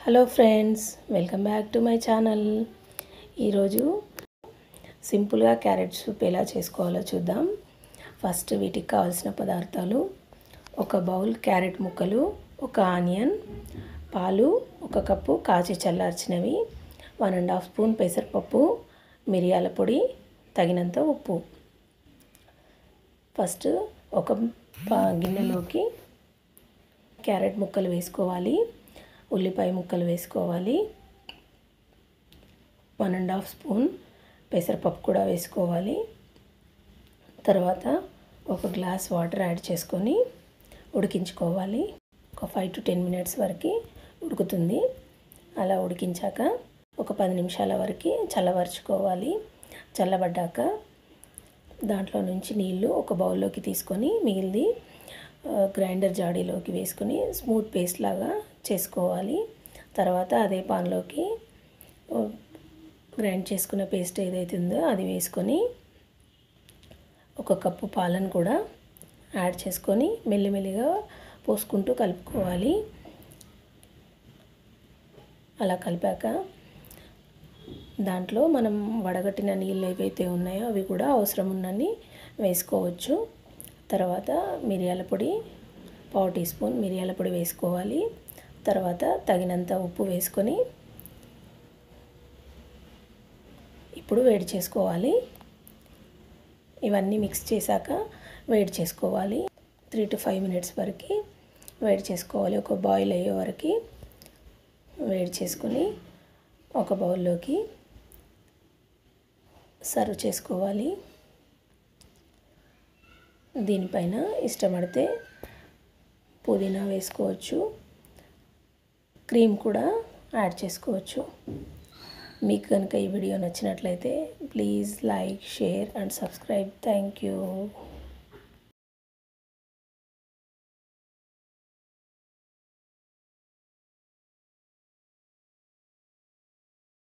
hello friends welcome back to my channel ఈరోజు సింపుల్గా carrot soup ఎలా చేసుకోవాలో చూద్దాం ఫస్ట్ వీటికి కావాల్సిన పదార్థాలు ఒక బౌల్ క్యారెట్ ముక్కలు ఒక ఆనియన్ పాలు ఒక కప్పు కాచి చల్లార్చినవి వన్ అండ్ హాఫ్ స్పూన్ పెసరపప్పు మిరియాల పొడి తగినంత ఉప్పు ఫస్ట్ ఒక ప- గిన్నెలోకి క్యారెట్ ముక్కలు వేసుకోవాలి ఉల్లిపాయ ముక్కలు వేసుకోవాలి వన్ అండ్ హాఫ్ స్పూన్ పెసరపప్పు కూడా వేసుకోవాలి తర్వాత ఒక గ్లాస్ వాటర్ యాడ్ చేసుకొని ఉడికించుకోవాలి ఒక ఫైవ్ టు టెన్ మినిట్స్ వరకు ఉడుకుతుంది అలా ఉడికించాక ఒక పది నిమిషాల వరకు చల్లబరుచుకోవాలి చల్లబడ్డాక దాంట్లో నుంచి నీళ్ళు ఒక బౌల్లోకి తీసుకొని మిగిలింది ఆ, గ్రైండర్ జాడీలోకి వేసుకొని స్మూత్ పేస్ట్ లాగా చేసుకోవాలి తర్వాత అదే పాన్లోకి ఆ, గ్రైండ్ చేసుకున్న పేస్ట్ ఏదైతే ఉందో అది వేసుకొని ఒక కప్పు పాలను కూడా యాడ్ చేసుకొని మెల్లిమెల్లిగా పోసుకుంటూ కలుపుకోవాలి అలా కలిపాక దాంట్లో మనం వడగట్టిన నీళ్ళు ఏవైతే ఉన్నాయో అవి కూడా అవసరం ఉన్నన్ని వేసుకోవచ్చు తర్వాత మిరియాల పొడి పావు టీ స్పూన్ మిరియాల పొడి వేసుకోవాలి తర్వాత తగినంత ఉప్పు వేసుకొని ఇప్పుడు వేడి చేసుకోవాలి ఇవన్నీ మిక్స్ చేశాక వేడి చేసుకోవాలి త్రీ టు ఫైవ్ మినిట్స్ వరకు వేడి చేసుకోవాలి ఒక బాయిల్ అయ్యే వరకు వేడి చేసుకొని ఒక బౌల్లోకి సర్వ్ చేసుకోవాలి దీనిపైన ఇష్టపడితే పుదీనా వేసుకోవచ్చు క్రీమ్ కూడా యాడ్ చేసుకోవచ్చు మీకు కనుక ఈ వీడియో నచ్చినట్లయితే please like share and subscribe thank you